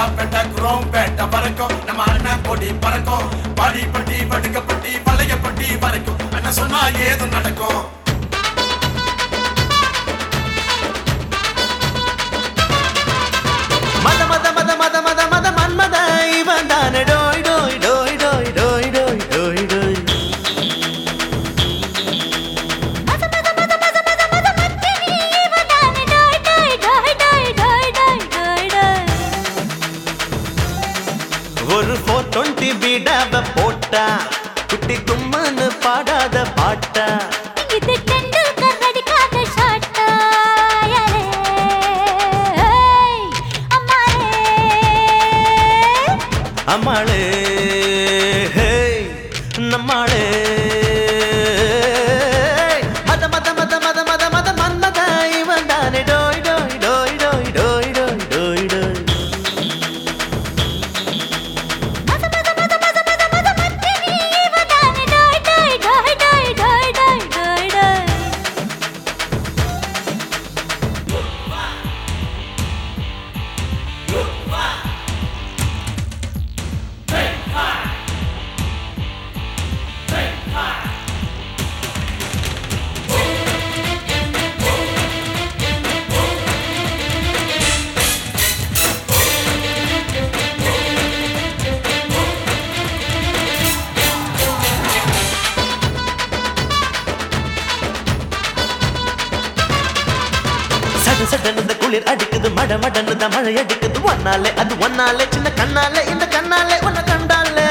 பேட்டை chrome பேட்டை வரைக்கும் நம்ம அண்ணன் கொடி பறக்கும் பாடிப்பட்டி வடுக்கப்பட்டி வளையப்பட்டி வரைக்கும் அண்ணன் சொன்னா ஏதும் நடக்கும் மத மத மத மத மத மத மன்மத இவன் தானே டோய் டோய் டோய் டோய் டோய் டோய் டோய் டோய் மத மத மத மத மத மத மத்தினி இவதானே டோய் டோய் டோய் டோய் டோய் டோய் டோய் டோய் ஒரு ஃபோர் டுவெண்ட்டி பீடாவ போட்டா குட்டி கும்மன்னு பாடாத பாட்டா இது டெண்டுல்கர் அடிக்காத ஷாட்டா யாரே அம்மாரே அம்மாளே ஹே, நம்மாளே மத மத மத மத மத மத மன்மத இவன் தானே டோய் டோய் டோய் டோய் டோய் டோய் டோய் டோய் மத மத மத மத மத மத மத்தினி இவதானே டோய் டோய் டோய் டோய் டோய் டோய் டோய் டோய் சட சடன் இந்த குளிர் அடிக்குது மட மடன்னு இந்த மழை அடிக்குது ஒன்னாலே அது ஒன்னாலே சின்ன கண்ணாலே இந்த கண்ணாலே உன்னை கண்டாலே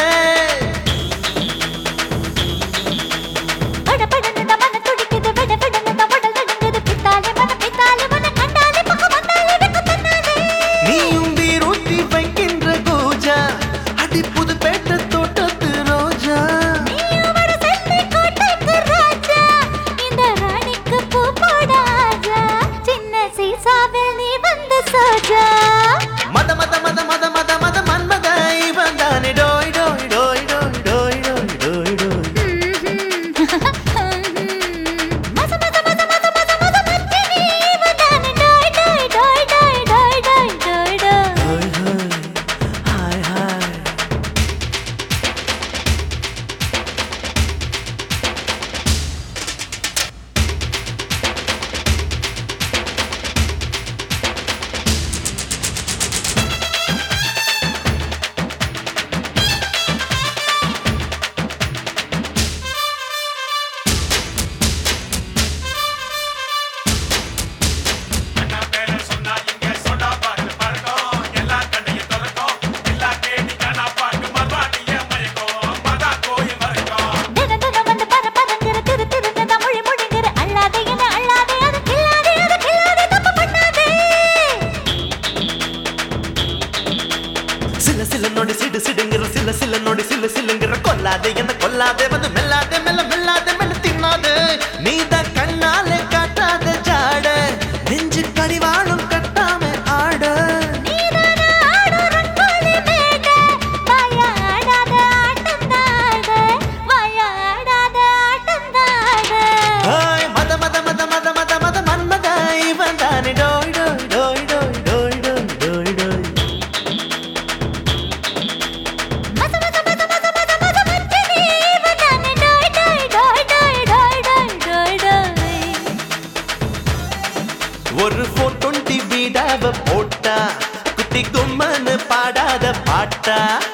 பட படன்னு தான் மன துடிக்குது விட விடன்னு தான் உடல் நடுங்குது பித்தாலே மன பித்தாலே மன கண்டாலே பக்கம் வந்தாலே வெக்க தன்னாலே நீயும் வீரூத்தி வைக்கின்ற கூஜா அடி புது பேட்ட தோட்டத்து ரோஜா நீயோட செல்லை கோட்டைக்கு ராஜா இந்த ராணிக்கு பூ போடாதா சின்ன சீசாவில் நீ வந்து சோஜா மத மத மத மத மத மத மன்மத இவன் தானே டோய் டோய் டோய் டோய் டோய் டோய் டோய் டோய் மத மத மத மத மத மத மத்தினி இவதானே டோய் டோய் டோய் டோய் டோய் டோய் டோய் டோய் ஹாய் ஹாய் ஹாய் ஹாய் அண்ணா பேரை சொன்னா இங்க சொடா பாட்டு பறக்கும் எல்லா கண்ணையும் திறக்கும் எல்லா கேடி காணா பாட்டு மறுபாடிய மயக்கும் மதா கோயில் மறைக்கும் தின தினம் வந்து பர பரங்கிற திரு திருன்னு தான் மொழி மொழிங்கிற அள்ளாதே என அள்ளாதே அது கில்லாதே அது கில்லாதே தப்பு பண்ணாதே சில சில நொடி சிடு சிடுங்கிற சில சில நொடி சில சிலுங்கிற கொல்லாதே என்ன கொல்லாதே வந்து மெல்லாதே மெல்ல மெல்லாதே மெல்ல தின்னாதே நீதான் கண்ணாலே காட்டாத ஜாட நெஞ்சு கடிவாளும் கட்டாம ஆட நீதானா ஆடு ரங்கோலி மேட வாயா ஆடாத ஆட்டந்தாட வாயா ஆடாத ஆட்டந்தாட ஹாய் மத மத மத மத மத மத மன்மத இவன் தானே டோய் டோய் டோய் டோய் டோய் டோய் டோய் டோய் மத மத மத மத மத மத மத்தினி இவதானே டோய் டோய் டோய் டோய் டோய் டோய் டோய் டோய் ஒரு ஃபோர் டுவெண்ட்டி பீடாவ போட்டா குட்டி கும்மன்னு பாடாத பாட்டா